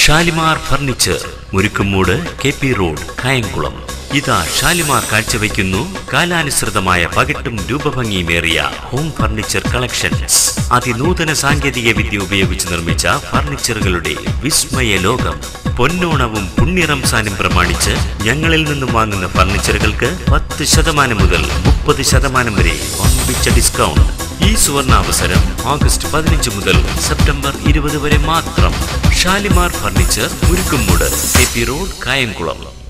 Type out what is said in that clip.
Shalimar furniture Murukkumoodu K P road Kayamkulam ഇതാ ഷാലിമാർ കാഴ്ചവെക്കുന്നു കാലാനുസൃതമായ പകിട്ടും രൂപഭംഗിയുമേറിയ ഹോം ഫർണിച്ചർ കളക്ഷൻസ് അതിനൂതന സാങ്കേതിക വിദ്യ ഉപയോഗിച്ച് നിർമ്മിച്ച ഫർണിച്ചറുകളുടെ വിസ്മയ ലോകം പൊന്നോണവും പുണ്യറംസാനും പ്രമാണിച്ച് ഞങ്ങളിൽ നിന്നും വാങ്ങുന്ന ഫർണിച്ചറുകൾക്ക് പത്ത് ശതമാനം മുതൽ മുപ്പത് ശതമാനം വരെ വമ്പിച്ച ഡിസ്കൗണ്ട് ഈ സുവർണാവസരം ഓഗസ്റ്റ് പതിനഞ്ച് മുതൽ സെപ്റ്റംബർ ഇരുപത് വരെ മാത്രം Shalimar furniture Murukkummoodu K P road Kayamkulam